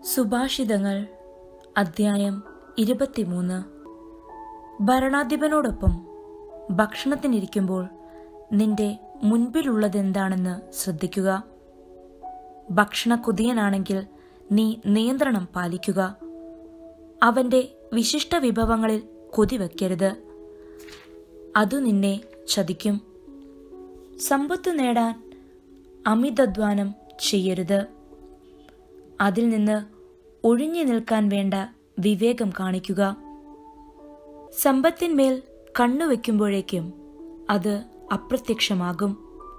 സുഭാഷിതങ്ങൾ അദ്ധ്യായം ഇരുപത്തിമൂന്ന് ഭരണാധിപനോടൊപ്പം ഭക്ഷണത്തിനിരിക്കുമ്പോൾ നിന്റെ മുൻപിലുള്ളതെന്താണെന്ന് ശ്രദ്ധിക്കുക ഭക്ഷണക്കുതിയനാണെങ്കിൽ നീ നിയന്ത്രണം പാലിക്കുക അവന്റെ വിശിഷ്ട വിഭവങ്ങളിൽ കൊതിവെക്കരുത് അതു നിന്നെ ചതിക്കും സമ്പത്ത് നേടാൻ അമിതധ്വാനം ചെയ്യരുത് അതിൽ നിന്ന് ഒഴിഞ്ഞു നിൽക്കാൻ വേണ്ട വിവേകം കാണിക്കുക സമ്പത്തിന്മേൽ കണ്ണുവെക്കുമ്പോഴേക്കും അത് അപ്രത്യക്ഷമാകും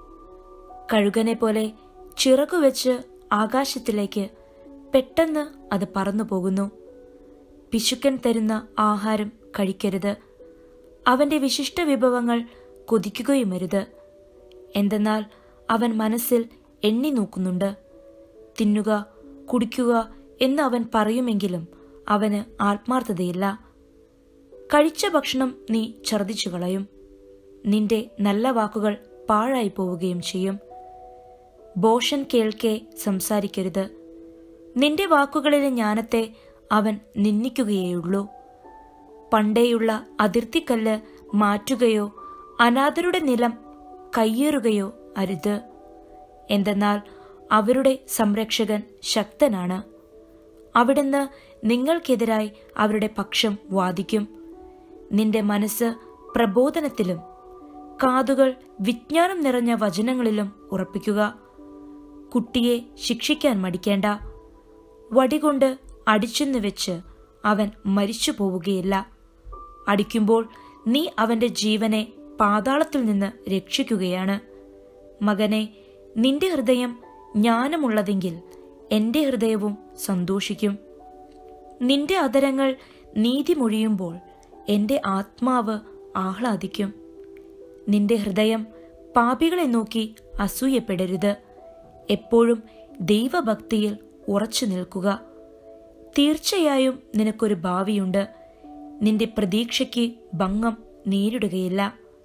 കഴുകനെ പോലെ ചിറകുവെച്ച് ആകാശത്തിലേക്ക് പെട്ടെന്ന് അത് പറന്നു പോകുന്നു പിശുക്കൻ തരുന്ന ആഹാരം കഴിക്കരുത് അവന്റെ വിശിഷ്ട വിഭവങ്ങൾ കൊതിക്കുകയുമരുത് എന്തെന്നാൽ അവൻ മനസ്സിൽ എണ്ണി നോക്കുന്നുണ്ട് തിന്നുക കുടിക്കുക എന്ന് അവൻ പറയുമെങ്കിലും അവന് ആത്മാർത്ഥതയില്ല കഴിച്ച ഭക്ഷണം നീ ഛർദിച്ചു കളയും നിന്റെ നല്ല വാക്കുകൾ പാഴായി പോവുകയും ചെയ്യും ബോഷൻ കേൾക്കെ സംസാരിക്കരുത് നിന്റെ വാക്കുകളിലെ ജ്ഞാനത്തെ അവൻ നിന്ദിക്കുകയേയുള്ളൂ പണ്ടേയുള്ള അതിർത്തിക്കല്ല് മാറ്റുകയോ അനാഥരുടെ നിലം കയ്യേറുകയോ അരുത് എന്തെന്നാൽ അവരുടെ സംരക്ഷകൻ ശക്തനാണ് അവിടുന്ന് നിങ്ങൾക്കെതിരായി അവരുടെ പക്ഷം വാദിക്കും നിന്റെ മനസ്സ് പ്രബോധനത്തിലും കാതുകൾ വിജ്ഞാനം നിറഞ്ഞ വചനങ്ങളിലും ഉറപ്പിക്കുക കുട്ടിയെ ശിക്ഷിക്കാൻ മടിക്കേണ്ട വടികൊണ്ട് അടിച്ചെന്ന് വെച്ച് അവൻ മരിച്ചു പോവുകയില്ല അടിക്കുമ്പോൾ നീ അവന്റെ ജീവനെ പാതാളത്തിൽ നിന്ന് രക്ഷിക്കുകയാണ് മകനെ നിന്റെ ഹൃദയം ജ്ഞാനമുള്ളതെങ്കിൽ എന്റെ ഹൃദയവും സന്തോഷിക്കും നിന്റെ അതരങ്ങൾ നീതി മൊഴിയുമ്പോൾ എന്റെ ആത്മാവ് ആഹ്ലാദിക്കും നിന്റെ ഹൃദയം പാപികളെ നോക്കി അസൂയപ്പെടരുത് എപ്പോഴും ദൈവഭക്തിയിൽ ഉറച്ചു നിൽക്കുക തീർച്ചയായും നിനക്കൊരു ഭാവിയുണ്ട് നിന്റെ പ്രതീക്ഷയ്ക്ക് ഭംഗം നേരിടുകയില്ല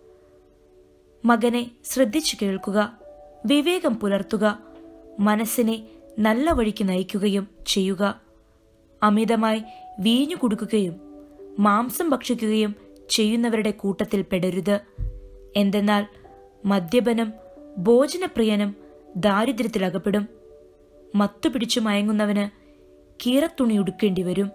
മകനെ ശ്രദ്ധിച്ചു കേൾക്കുക വിവേകം പുലർത്തുക മനസ്സിനെ നല്ല വഴിക്ക് നയിക്കുകയും ചെയ്യുക അമിതമായി വീഞ്ഞു കുടുക്കുകയും മാംസം ഭക്ഷിക്കുകയും ചെയ്യുന്നവരുടെ കൂട്ടത്തിൽ പെടരുത് എന്തെന്നാൽ മദ്യപനും ഭോജനപ്രിയനും ദാരിദ്ര്യത്തിലകപ്പെടും മത്തുപിടിച്ചു മയങ്ങുന്നവന് കീറത്തുണി ഉടുക്കേണ്ടി വരും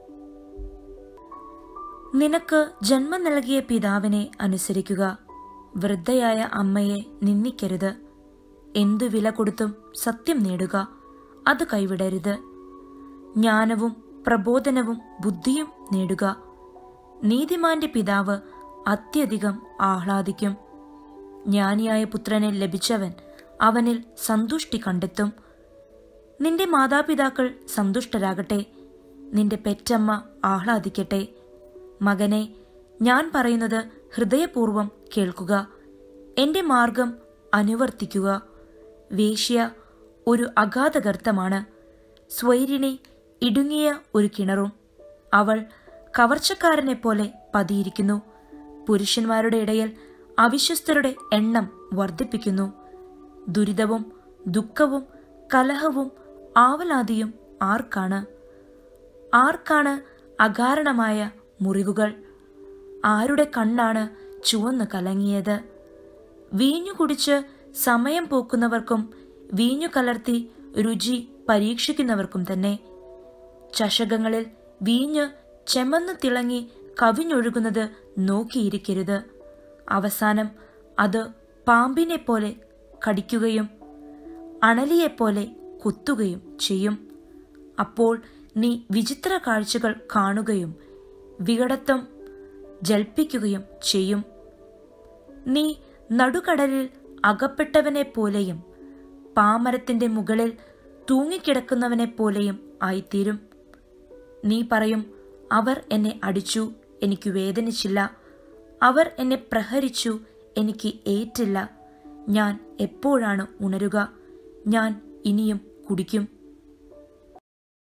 നിനക്ക് ജന്മം നൽകിയ പിതാവിനെ അനുസരിക്കുക വൃദ്ധയായ അമ്മയെ നിന്ദിക്കരുത് എന്തു വില കൊടുത്തും സത്യം നേടുക അത് കൈവിടരുത് ജ്ഞാനവും പ്രബോധനവും ബുദ്ധിയും നേടുക നീതിമാന്റെ പിതാവ് അത്യധികം ആഹ്ലാദിക്കും ജ്ഞാനിയായ പുത്രനെ ലഭിച്ചവൻ അവനിൽ സന്തുഷ്ടി കണ്ടെത്തും നിന്റെ മാതാപിതാക്കൾ സന്തുഷ്ടരാകട്ടെ നിന്റെ പെറ്റമ്മ ആഹ്ലാദിക്കട്ടെ മകനെ ഞാൻ പറയുന്നത് ഹൃദയപൂർവം കേൾക്കുക എന്റെ മാർഗം അനുവർത്തിക്കുക വേശ്യ ഒരു അഗാധഗർത്തമാണ് സ്വൈരിണി ഇടുങ്ങിയ ഒരു കിണറും അവൾ കവർച്ചക്കാരനെ പോലെ പതിയിരിക്കുന്നു പുരുഷന്മാരുടെ ഇടയിൽ അവിശ്വസ്തരുടെ എണ്ണം വർദ്ധിപ്പിക്കുന്നു ദുരിതവും ദുഃഖവും കലഹവും ആവലാതിയും ആർക്കാണ് ആർക്കാണ് അകാരണമായ മുറിവുകൾ ആരുടെ കണ്ണാണ് ചുവന്ന് കലങ്ങിയത് വീഞ്ഞു കുടിച്ച് സമയം പോക്കുന്നവർക്കും വീഞ്ഞു കലർത്തി രുചി പരീക്ഷിക്കുന്നവർക്കും തന്നെ ചഷകങ്ങളിൽ വീഞ്ഞ് ചെമന്നു തിളങ്ങി കവിഞ്ഞൊഴുകുന്നത് നോക്കിയിരിക്കരുത് അവസാനം അത് പാമ്പിനെ പോലെ കടിക്കുകയും അണലിയെപ്പോലെ കുത്തുകയും ചെയ്യും അപ്പോൾ നീ വിചിത്ര കാഴ്ചകൾ കാണുകയും വികടത്വം ജൽപ്പിക്കുകയും ചെയ്യും നീ നടുകടലിൽ അകപ്പെട്ടവനെ പോലെയും പാമരത്തിന്റെ മുകളിൽ തൂങ്ങിക്കിടക്കുന്നവനെ പോലെയും ആയിത്തീരും നീ പറയും അവർ എന്നെ അടിച്ചു എനിക്ക് വേദനിച്ചില്ല അവർ എന്നെ പ്രഹരിച്ചു എനിക്ക് ഏറ്റില്ല ഞാൻ എപ്പോഴാണ് ഉണരുക ഞാൻ ഇനിയും കുടിക്കും